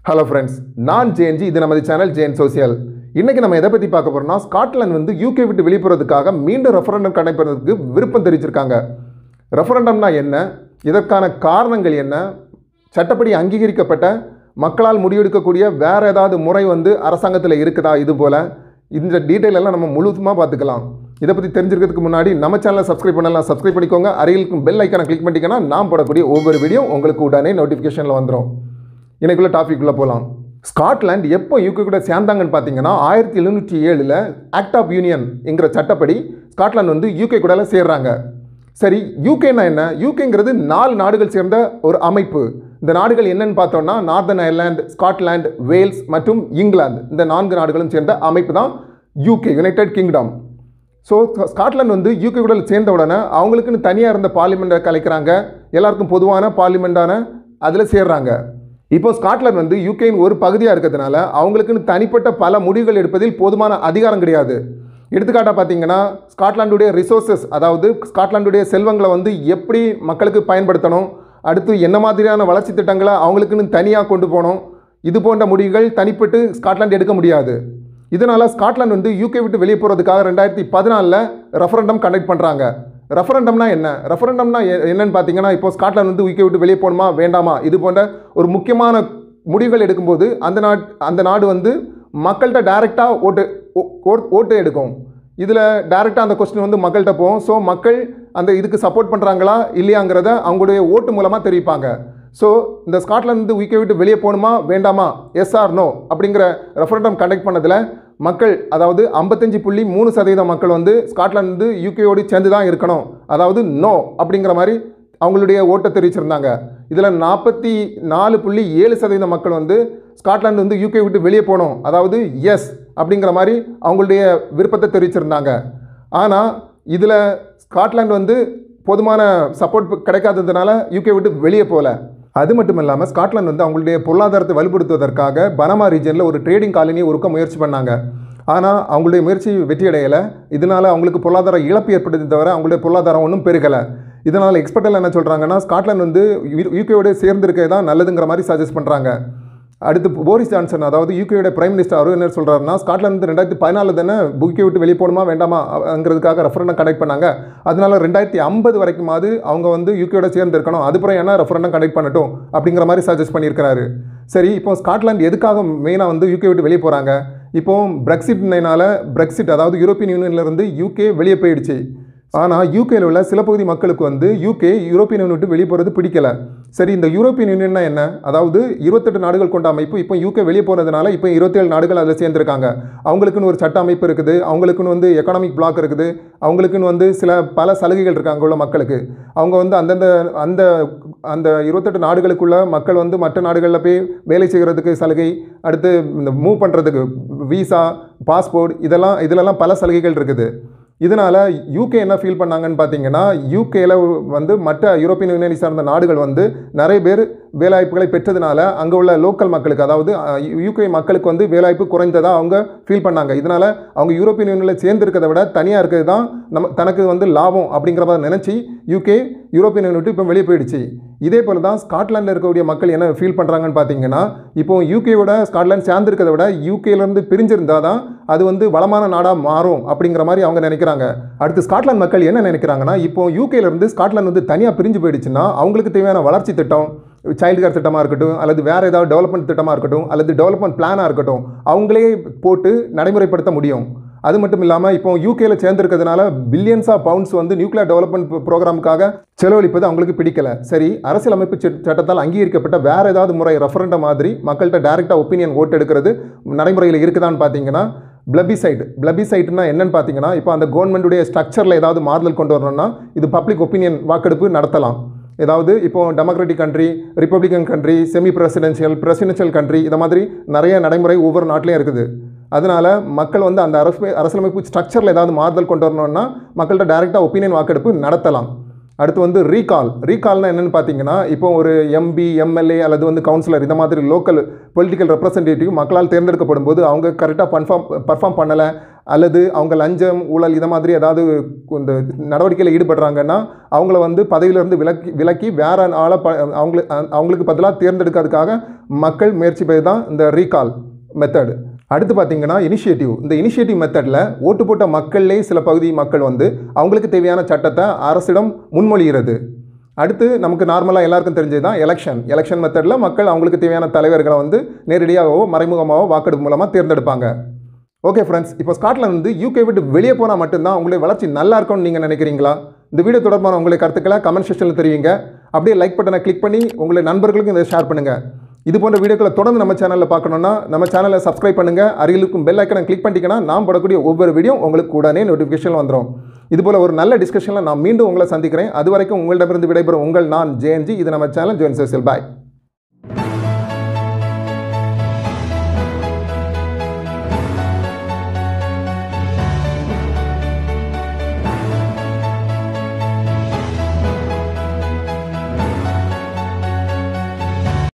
hello friends நான் ஜேஎன்ஜி இது நமது சேனல் ஜேஎன் சோசியல் இன்னைக்கு நம்ம எதை பற்றி பார்க்க போறோம்னா ஸ்காட்லாந்து வந்து யூகே விட்டு வெளியே போகிறதுக்காக மீண்டும் ரெஃபரண்டம் கடைபெறதுக்கு விருப்பம் தெரிவிச்சிருக்காங்க ரெஃபரண்டம்னா என்ன இதற்கான காரணங்கள் என்ன சட்டப்படி அங்கீகரிக்கப்பட்ட மக்களால் முடிவெடுக்கக்கூடிய வேற ஏதாவது முறை வந்து அரசாங்கத்தில் இருக்குதா இது போல இந்த டீட்டெயில் எல்லாம் நம்ம முழுசுமாக பார்த்துக்கலாம் இதை பற்றி தெரிஞ்சிருக்கிறதுக்கு முன்னாடி நம்ம சேனலை சப்ஸ்கிரைப் பண்ணலாம் சப்ஸ்கிரைப் பண்ணிக்கோங்க அருகில் இருக்கும் பெல் ஐக்கானை கிளிக் பண்ணிட்டீங்கன்னா நான் போடக்கூடிய ஒவ்வொரு வீடியோ உங்களுக்கு உடனே நோட்டிஃபிகேஷனில் வந்துடும் இன்னைக்குள்ள டாபிக் உள்ள போகலாம் ஸ்காட்லாந்து எப்போ யூகே கூட சேர்ந்தாங்கன்னு பார்த்தீங்கன்னா ஆயிரத்தி எழுநூற்றி ஏழில் ஆக்ட் ஆஃப் யூனியன் என்கிற சட்டப்படி ஸ்காட்லாந்து வந்து யூகே கூட சேர்றாங்க சரி யூகேனா என்ன யூகேங்கிறது நாலு நாடுகள் சேர்ந்த ஒரு அமைப்பு இந்த நாடுகள் என்னன்னு பார்த்தோம்னா நார்தன் அயர்லாந்து ஸ்காட்லாந்து வேல்ஸ் மற்றும் இங்கிலாந்து இந்த நான்கு நாடுகளும் சேர்ந்த அமைப்பு தான் UK United Kingdom so Scotland வந்து யூகே கூட சேர்ந்த உடனே அவங்களுக்குன்னு தனியாக இருந்த பார்லிமெண்ட்டை கலைக்கிறாங்க எல்லாருக்கும் பொதுவான பார்லிமெண்ட்டான அதில் சேர்றாங்க இப்போ ஸ்காட்லாந்து வந்து யூகேயின் ஒரு பகுதியாக இருக்கிறதுனால அவங்களுக்குன்னு தனிப்பட்ட பல முடிவுகள் எடுப்பதில் போதுமான அதிகாரம் கிடையாது எடுத்துக்காட்டாக பார்த்தீங்கன்னா ஸ்காட்லாண்டுடைய ரிசோர்ஸஸ் அதாவது ஸ்காட்லாண்டுடைய செல்வங்களை வந்து எப்படி மக்களுக்கு பயன்படுத்தணும் அடுத்து என்ன மாதிரியான வளர்ச்சி திட்டங்களை அவங்களுக்குன்னு தனியாக கொண்டு போகணும் இது போன்ற முடிவுகள் தனிப்பட்டு ஸ்காட்லாந்து எடுக்க முடியாது இதனால் ஸ்காட்லாந்து வந்து யூகே விட்டு வெளியே போகிறதுக்காக ரெண்டாயிரத்தி பதினாலில் ரெஃபரண்டம் கண்டக்ட் பண்ணுறாங்க ரெஃபரண்டம்னா என்ன ரெஃபரண்டம்னா எ- என்னன்னு பார்த்தீங்கன்னா இப்போ ஸ்காட்லாந்து வந்து யூகே விட்டு வெளியே போகணுமா வேண்டாமா இது போன்ற ஒரு முக்கியமான முடிவுகள் எடுக்கும்போது அந்த நாட் அந்த நாடு வந்து மக்கள்கிட்ட டைரெக்டாக ஓட்டு ஓ- ஓட்- ஓட்டு எடுக்கும் இதில் டைரெக்டாக அந்த கொஸ்டின் வந்து மக்கள்கிட்ட போகும் ஸோ மக்கள் அந்த இதுக்கு சப்போர்ட் பண்ணுறாங்களா இல்லையாங்கிறத அவங்களுடைய ஓட்டு மூலமாக தெரிவிப்பாங்க ஸோ இந்த ஸ்காட்லாந்து வந்து யூகே விட்டு வெளியே போகணுமா வேண்டாமா எஸ் ஆர் நோ அப்படிங்கிற ரெஃபரண்டம் கண்டக்ட் பண்ணதில் மக்கள் அதாவது ஐம்பத்தஞ்சு புள்ளி மூணு சதவீதம் மக்கள் வந்து ஸ்காட்லாந்து வந்து யூகேயோடு சேர்ந்து தான் இருக்கணும் அதாவது நோ அப்படிங்கிற மாதிரி அவங்களுடைய ஓட்டை தெரிவிச்சிருந்தாங்க இதில் நாற்பத்தி நாலு புள்ளி ஏழு சதவீத மக்கள் வந்து ஸ்காட்லாந்து வந்து யூகே விட்டு வெளியே போகணும் அதாவது எஸ் அப்படிங்கிற மாதிரி அவங்களுடைய விருப்பத்தை தெரிவிச்சிருந்தாங்க ஆனால் இதில் ஸ்காட்லாந்து வந்து போதுமான சப்போர்ட் கிடைக்காததுனால யூகே விட்டு வெளியே போகல அது மட்டும் இல்லாமல் ஸ்காட்லாந்து வந்து அவங்களுடைய பொருளாதாரத்தை வலுப்படுத்துவதற்காக பனமா ரீஜனில் ஒரு ட்ரேடிங் காலனியை உருக்க முயற்சி பண்ணாங்க ஆனால் அவங்களுடைய முயற்சி வெற்றியடையலை இதனால் அவங்களுக்கு பொருளாதார இழப்பு ஏற்பட்டதை தவிர அவங்களுடைய பொருளாதாரம் ஒன்றும் பெருகலை இதனால் எக்ஸ்பர்ட்டில் என்ன சொல்கிறாங்கன்னா ஸ்காட்லாந்து வந்து யூகேயோட சேர்ந்திருக்கே தான் நல்லதுங்கிற மாதிரி சஜஸ்ட் பண்ணுறாங்க அடுத்து போரிஸ் ஜான்சன் அதாவது யூகேயோட பிரைம் மினிஸ்டர் அவர் என்ன சொல்கிறாருன்னா ஸ்காட்லாந்து வந்து ரெண்டாயிரத்தி பதினாலு தானே யூகே விட்டு வெளியே போகணுமா வேண்டாமாங்கிறதுக்காக ரெஃபரண்டம் கண்டக்ட் பண்ணாங்க அதனால ரெண்டாயிரத்தி ஐம்பது வரைக்குமாவது அவங்க வந்து யூகேயோட சேர்ந்து இருக்கணும் அதுக்கப்புறம் என்ன ரெஃபரண்டம் கண்டக்ட் பண்ணட்டும் அப்படிங்கிற மாதிரி சஜஸ்ட் பண்ணியிருக்கிறாரு சரி இப்போ ஸ்காட்லாந்து எதுக்காக மெயினாக வந்து யூகே விட்டு வெளியே போகிறாங்க இப்போ பிரெக்சிட்னால பிரெக்சிட் அதாவது யூரோப்பியன் யூனியன்லேருந்து யூகே வெளியே போயிடுச்சு ஆனால் யூகேல உள்ள சில பகுதி மக்களுக்கு வந்து யூகே யூரோப்பியன் யூனியன் விட்டு வெளியே போகிறது பிடிக்கல சரி இந்த யூரோப்பியன் யூனியன்னா என்ன அதாவது இருபத்தெட்டு நாடுகள் கொண்ட அமைப்பு இப்போ யூகே வெளியே போனதுனால இப்போ இருபத்தேழு நாடுகள் அதில் சேர்ந்துருக்காங்க அவங்களுக்குன்னு ஒரு சட்ட அமைப்பு இருக்குது அவங்களுக்குன்னு வந்து எக்கனாமிக் பிளாக் இருக்குது அவங்களுக்குன்னு வந்து சில பல சலுகைகள் இருக்குது அங்கே உள்ள மக்களுக்கு அவங்க வந்து அந்தந்த அந்த அந்த இருபத்தெட்டு நாடுகளுக்குள்ள மக்கள் வந்து மற்ற நாடுகளில் போய் வேலை செய்கிறதுக்கு சலுகை அடுத்து இந்த மூவ் பண்ணுறதுக்கு விசா பாஸ்போர்ட் இதெல்லாம் இதிலெல்லாம் பல சலுகைகள் இருக்குது இதனால் யூகே என்ன ஃபீல் பண்ணாங்கன்னு பார்த்தீங்கன்னா யூகேல வந்து மற்ற யூரோப்பியன் யூனியனை சார்ந்த நாடுகள் வந்து நிறைய பேர் வேலைவாய்ப்புகளை பெற்றதுனால அங்கே உள்ள லோக்கல் மக்களுக்கு அதாவது யூகே மக்களுக்கு வந்து வேலைவாய்ப்பு குறைந்ததாக அவங்க ஃபீல் பண்ணாங்க இதனால் அவங்க யூரோப்பியன் யூனியனில் சேர்ந்துருக்கிறத விட தனியாக இருக்கிறது தான் நம்ம தனக்கு வந்து லாபம் அப்படிங்கிற மாதிரி நினச்சி யூகே யூரோப்பியன் யூனியன் விட்டு இப்போ வெளியே போயிடுச்சு இதே போல் தான் ஸ்காட்லாண்டில் இருக்கக்கூடிய மக்கள் என்ன ஃபீல் பண்ணுறாங்கன்னு பார்த்தீங்கன்னா இப்போ யூகேவோட ஸ்காட்லாந்து சேர்ந்துருக்கிறத விட யூகேலேருந்து பிரிஞ்சிருந்தால் தான் அது வந்து வளமான நாடாக மாறும் அப்படிங்கிற மாதிரி அவங்க நினைக்கிறாங்க அடுத்து ஸ்காட்லாந்து மக்கள் என்ன நினைக்கிறாங்கன்னா இப்போ யூகேலேருந்து ஸ்காட்லாந்து வந்து தனியாக பிரிஞ்சு போயிடுச்சுன்னா அவங்களுக்கு தேவையான வளர்ச்சி திட்டம் சைல்டு கேர் திட்டமாக இருக்கட்டும் அல்லது வேறு ஏதாவது டெவலப்மெண்ட் திட்டமாக இருக்கட்டும் அல்லது டெவலப்மெண்ட் பிளானாக இருக்கட்டும் அவங்களே போட்டு நடைமுறைப்படுத்த முடியும் அது மட்டும் இல்லாமல் இப்போ யூகேல சேர்ந்துருக்கிறதுனால பில்லியன்ஸ் ஆஃப் பவுண்ட்ஸ் வந்து நியூக்ளியர் டெவலப்மெண்ட் ப்ரோக்ராமுக்காக செலவழிப்பது அவங்களுக்கு பிடிக்கல சரி அரசியலமைப்பு சட்ட- சட்டத்தால் அங்கீகரிக்கப்பட்ட வேற ஏதாவது முறை ரெஃபரண்டம் மாதிரி மக்கள்கிட்ட டைரெக்டாக ஒப்பீனியன் ஓட்டு எடுக்கிறது நடைமுறையில் இருக்குதான்னு பார்த்தீங்கன்னா பிளபிசைட் பிளபிசைட்னா என்னன்னு பார்த்தீங்கன்னா இப்போ அந்த கவர்மெண்ட்டுடைய ஸ்ட்ரக்சரில் ஏதாவது மாறுதல் கொண்டு வரணும்னா இது பப்ளிக் ஒப்பீனியன் வாக்கெடுப்பு நடத்தலாம் ஏதாவது இப்போ democratic country republican country semi presidential presidential country இந்த மாதிரி நிறைய நடைமுறை ஒவ்வொரு நாட்டிலையும் இருக்குது அதனால மக்கள் வந்து அந்த அரசு அரசியலமைப்பு ஸ்ட்ரக்சரில் ஏதாவது மாறுதல் கொண்டு வரணும்னா மக்கள்கிட்ட டைரெக்டாக ஒப்பீனியன் வாக்கெடுப்பு நடத்தலாம் அடுத்து வந்து ரீகால் ரீகால்னா என்னென்னு பார்த்தீங்கன்னா இப்போ ஒரு எம்பி எம்எல்ஏ அல்லது வந்து கவுன்சிலர் இந்த மாதிரி லோக்கல் பொலிட்டிக்கல் ரெப்ரசன்டேட்டிவ் மக்களால் தேர்ந்தெடுக்கப்படும் போது அவங்க கரெக்டாக பர்ஃபார்ம் பர்ஃபார்ம் பண்ணலை அல்லது அவங்க லஞ்சம் ஊழல் இதை மாதிரி ஏதாவது இந்த நடவடிக்கையில் ஈடுபடுறாங்கன்னா அவங்கள வந்து பதவியிலிருந்து விலக்கி விலக்கி வேற ஆளை ப அவங்களுக்கு அவங்களுக்கு பதிலாக தேர்ந்தெடுக்கிறதுக்காக மக்கள் முயற்சி பெய்து தான் இந்த ரீகால் மெத்தடு அடுத்து பார்த்தீங்கன்னா இனிஷியேட்டிவ் இந்த இனிஷியேட்டிவ் மெத்தடில் ஓட்டு போட்ட மக்கள்லே சில பகுதி மக்கள் வந்து அவங்களுக்கு தேவையான சட்டத்தை அரசிடம் முன்மொழிகிறது அடுத்து நமக்கு நார்மலாக எல்லாருக்கும் தெரிஞ்சது தான் எலெக்ஷன் எலெக்ஷன் மெத்தடில் மக்கள் அவங்களுக்கு தேவையான தலைவர்களை வந்து நேரடியாகவோ மறைமுகமாகவோ வாக்கெடுப்பு மூலமாக தேர்ந்தெடுப்பாங்க ஓகே ஃப்ரெண்ட்ஸ் இப்போ ஸ்காட்லாந்து வந்து யூகே விட்டு வெளியே போனால் மட்டும்தான் உங்களுடைய வளர்ச்சி நல்லா இருக்கும்னு நீங்கள் நினைக்கிறீங்களா இந்த வீடியோ தொடர்பான உங்களுடைய கருத்துக்களை கமெண்ட் செக்ஷனில் தெரிவிங்க அப்படியே லைக் பட்டனை கிளிக் பண்ணி உங்களுடைய நண்பர்களுக்கும் இதை ஷேர் பண்ணுங்கள் இது போன்ற வீடியோக்களை தொடர்ந்து நம்ம சேனலில் பார்க்கணுன்னா நம்ம சேனலை சப்ஸ்கிரைப் பண்ணுங்கள் அருகிலுக்கும் பெல் ஐக்கனை கிளிக் பண்ணிட்டீங்கன்னா நான் போடக்கூடிய ஒவ்வொரு வீடியோ உங்களுக்கு உடனே நோட்டிஃபிகேஷன் வந்துடும் இதுபோல் ஒரு நல்ல டிஸ்கஷனில் நான் மீண்டும் உங்களை சந்திக்கிறேன் அது வரைக்கும் உங்களிடமிருந்து விடைபெறும் உங்கள் நான் ஜேஎன்ஜி இது நம்ம சேனல் ஜோயின் சோசியல் பாய்